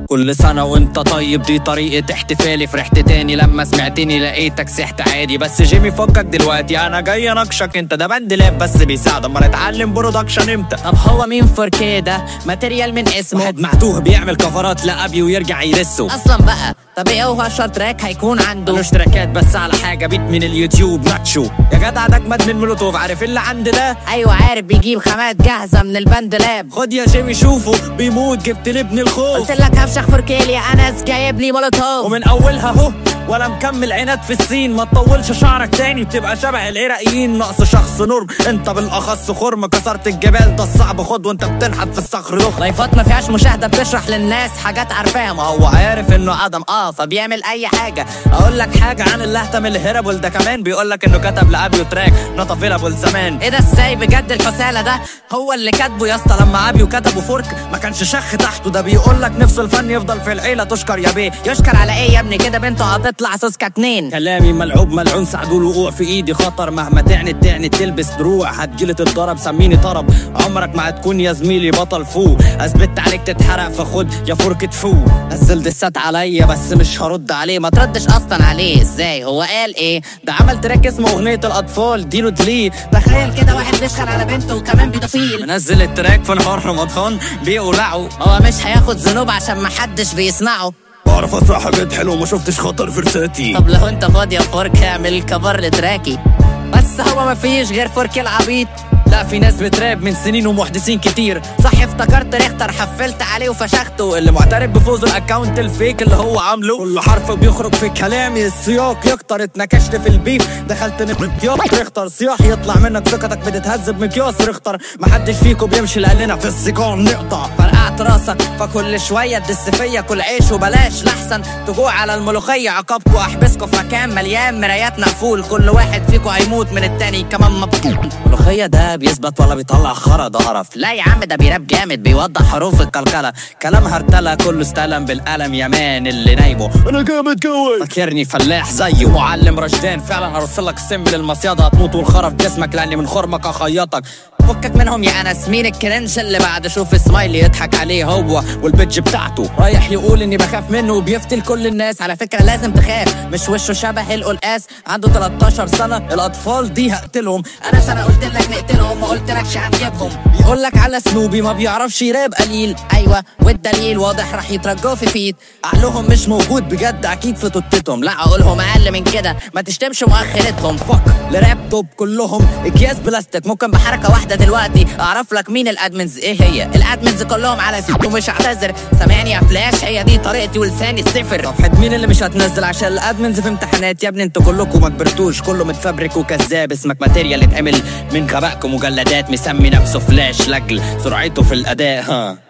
كل سنة وانت طيب دي طريقة احتفالي فرحت تاني لما سمعتني لقيتك سحت عادي بس جيمي فكك دلوقتي انا جاي اناقشك انت ده باند لاب بس بيساعد اما نتعلم برودكشن امتى طب هو مين فوركي ده ماتيريال من اسمه واحد معتوه بيعمل كفرات لأبي ويرجع يرسه اصلا بقى طب ايه هو اشهر تراك هيكون عنده ملوش تراكات بس على حاجة بيت من اليوتيوب ناتشو يا جدع ده اجمد من مولوتوف عارف اللي عند ده ايوه عارف بيجيب خامات جاهزه من الباند لاب خد يا جيمي شوفه بيموت جبت لابني الخوف قلت لك هفشخ فوركيلي انس جايب لي مولوتوف ومن اولها اهو ولا مكمل عناد في السين ما تطولش شعرك تاني بتبقى شبه العراقيين ناقص شخص نورم انت بالاخص خرم كسرت الجبال ده الصعب خد وانت بتنحت في الصخر دخ لايفات ما فيهاش مشاهده بتشرح للناس حاجات عارفاها ما هو هو عارف انه عدم اه فبيعمل اي حاجه اقول لك حاجه عن اللهتم الهربل ده كمان بيقول لك انه كتب لابيو تراك نوت افيلابل زمان ايه ده ازاي بجد الحساله ده هو اللي كاتبه يا اسطى لما ابيو كتبوا فورك ما كانش شخ تحته ده بيقول لك نفس الفن يفضل في العيله تشكر يا بيه يشكر على ايه يا ابني كده بنته هتطلع سوسكا اتنين كلامي ملعوب ملعون سعدوا الوقوع في ايدي خطر مهما تعنت تعنت تلبس دروع هتجيلي تتضرب سميني طرب عمرك ما هتكون يا زميلي بطل فوق اثبت عليك تتحرق فخد يا فركة فوق نزل دسات عليا بس مش هرد عليه ما تردش اصلا عليه ازاي هو قال ايه ده عمل تراك اسمه اغنية الاطفال دينو دلي تخيل كده واحد بيشخر على بنته وكمان بيدوفيل منزل التراك في نهار رمضان بيولعوا هو مش هياخد ذنوب عشان محدش بيسمعه بعرف اسرع حاجات حلوه ما شفتش خطر فرساتي طب لو انت فاضي يا فورك اعمل كفر لتراكي بس هو مفيش غير فورك العبيط لا في ناس بتراب من سنين ومحدثين كتير صح افتكرت ريختر حفلت عليه وفشخته اللي معترف بفوز الاكونت الفيك اللي هو عامله كل حرف بيخرج في كلامي السياق يكتر اتنكشت في البيف دخلت مقياس ريختر صياح يطلع منك ثقتك بتتهز بمقياس ريختر محدش فيكم بيمشي لقلنا في السيقان نقطع فرقعت راسك فكل شويه تدس فيا كل عيش وبلاش لحسن تجوع على الملوخيه عقابكوا احبسكوا في مكان مليان مرايات مقفول كل واحد فيكوا هيموت من التاني كمان مبطول الملوخيه ده بيثبت ولا بيطلع خرا ده قرف لا يا عم ده بيراب جامد بيوضح حروف القلقله كلام هرتله كله استلم بالقلم يا مان اللي نايمه انا جامد جوي فاكرني فلاح زيه معلم رشدان فعلا هرسل لك السم للمصيده هتموت والخرا في جسمك لاني من خرمك اخيطك فكك منهم يا انس مين الكرنج اللي بعد شوف سمايلي يضحك عليه هو والبيتج بتاعته رايح يقول اني بخاف منه وبيفتل كل الناس على فكره لازم تخاف مش وشه شبه القلقاس عنده 13 سنه الاطفال دي هقتلهم انا سنه قلت لك نقتلهم ما قلت لكش هنجيبهم بيقول لك على سنوبي ما بيعرفش يراب قليل ايوه والدليل واضح راح يترجوا في فيت عقلهم مش موجود بجد اكيد في توتتهم لا اقولهم اقل من كده ما تشتمش مؤخرتهم فك لراب توب كلهم اكياس بلاستيك ممكن بحركه واحده دلوقتي اعرف لك مين الادمنز ايه هي الادمنز كلهم على ست ومش هعتذر سامعني يا فلاش هي دي طريقتي ولساني الصفر صفحه مين اللي مش هتنزل عشان الادمنز في امتحانات يا ابني انتوا كلكم ما كبرتوش كله متفبرك وكذاب اسمك ماتيريال اتعمل من غبائكم مجلدات مسمي نفسه فلاش لاجل سرعته في الاداء ها